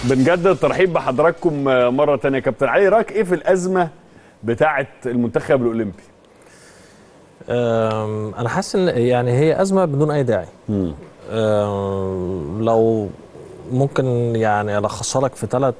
بنجدد الترحيب بحضراتكم مره ثانيه كابتن علي رايك ايه في الازمه بتاعه المنتخب الاولمبي أم، انا حاسس ان يعني هي ازمه بدون اي داعي أم، لو ممكن يعني الخصها لك في ثلاث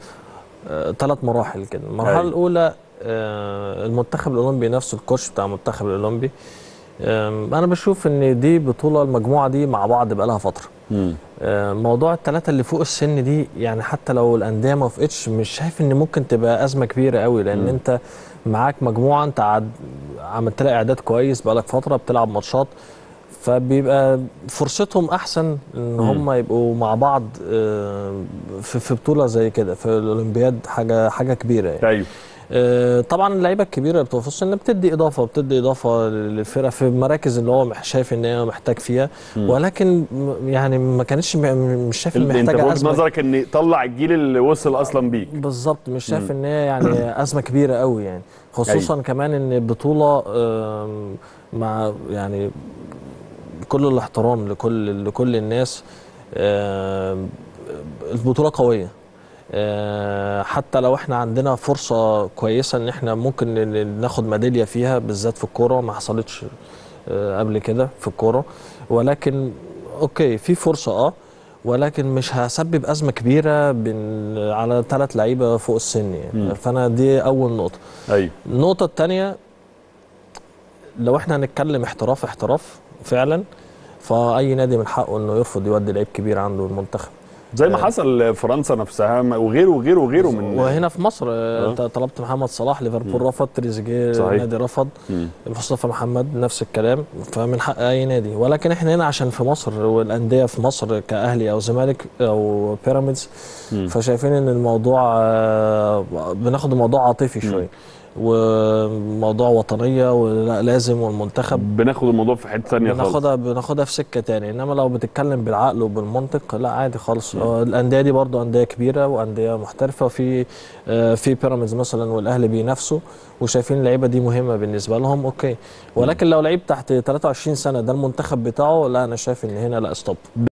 ثلاث مراحل كده المرحله أيوة. الاولى أه، المنتخب الاولمبي نفسه الكوتش بتاع المنتخب الاولمبي أم، انا بشوف ان دي بطوله المجموعه دي مع بعض بقالها فتره آه، موضوع الثلاثه اللي فوق السن دي يعني حتى لو الانديه ما وافقتش مش شايف ان ممكن تبقى ازمه كبيره قوي لان مم. انت معاك مجموعه انت عد... عملت لها اعداد كويس بقالك فتره بتلعب ماتشات فبيبقى فرصتهم احسن ان مم. هم يبقوا مع بعض آه، في في بطوله زي كده في الاولمبياد حاجه حاجه كبيره يعني ايوه آه، طبعا اللعيبه الكبيره اللي بتبقى في السن بتدي اضافه بتدي اضافه للفرقه في المراكز اللي هو مح- شايف ان هي محتاج فيها مم. ولكن م- يعني ما كانتش م- مش شايف ان انت محتاجه وجهه ازمه نظرك ان طلع الجيل اللي وصل اصلا بيك بالظبط مش شايف مم. ان هي يعني ازمه كبيره قوي يعني خصوصا كمان ان البطوله آم، مع يعني كل الاحترام لكل لكل الناس آم، البطوله قويه آه، حتى لو احنا عندنا فرصه كويسه ان احنا ممكن ن- ن- ناخد ميداليه فيها بالذات في الكوره ما حصلتش آه، قبل كده في الكوره ولكن اوكي في فرصه اه ولكن مش هسبب ازمه كبيره بين على ثلاث لعيبه فوق السن مم. يعني فانا دي اول نقطه ايوه النقطه الثانيه لو احنا هنتكلم احتراف احتراف فعلا فاي نادي من حقه انه يرفض يودي لعيب كبير عنده المنتخب زي ما آه. حصل فرنسا نفسها وغيره وغيره وغيره من وهنا في مصر آه، آه. انت طلبت محمد صلاح ليفربول مم. رفض تريزيجيه صحيح. النادي رفض مم. مصطفى محمد نفس الكلام فمن حق اي نادي ولكن احنا هنا عشان في مصر والانديه في مصر كاهلي او زمالك او بيراميدز مم. فشايفين ان الموضوع آه، بناخد الموضوع عاطفي مم. شويه وموضوع وطنيه ولا لازم والمنتخب بناخد الموضوع في حته ثانيه خالص بناخدها بناخدها في سكه تاني انما لو بتتكلم بالعقل وبالمنطق لا عادي خالص آه، الانديه دي برضو انديه كبيره وانديه محترفه وفي آه، في بيراميدز مثلا والاهلي بينافسوا وشايفين اللعيبه دي مهمه بالنسبه لهم اوكي ولكن لو لعيب تحت 23 سنه ده المنتخب بتاعه لا انا شايف ان هنا لا ستوب